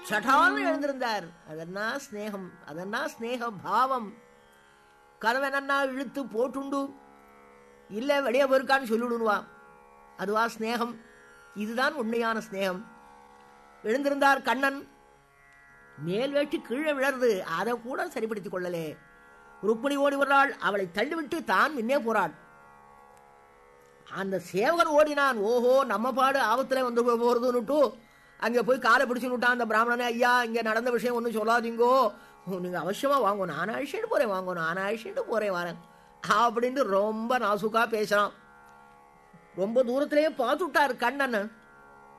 சட்டான்னு எழுந்திருந்தார் அதென்னா ஸ்நேகம் அதென்னா ஸ்நேக பாவம் கதவனன்னா இழுத்து போட்டுண்டு இல்ல வெளியே போயிருக்கான்னு சொல்லிவிடுவா அதுவா ஸ்நேகம் இதுதான் உண்மையான ஸ்நேகம் எழுந்திருந்தார் கண்ணன் மேல் வேட்டி கீழே விழருது அதை கூட சரிப்படுத்திக் கொள்ளலே ருக்மிணி ஓடி வர்றாள் அவளை தள்ளிவிட்டு தான் முன்னே போறாள் அந்த சேவகன் ஓடினான் ஓஹோ நம்ம பாடு ஆபத்துல வந்து போ- போறதுன்னுட்டு அங்க போய் காலை பிடிச்சு விட்டான் அந்த பிராமணனே ஐயா இங்க நடந்த விஷயம் ஒன்றும் சொல்லாதீங்கோ நீங்க அவசியமா வாங்க நான் அழிச்சிட்டு போறேன் வாங்க நான் அழிச்சிட்டு போறேன் வரேன் அப்படின்ட்டு ரொம்ப நாசுக்கா பேசுறான் ரொம்ப தூரத்திலேயே பார்த்து விட்டாரு கண்ணன்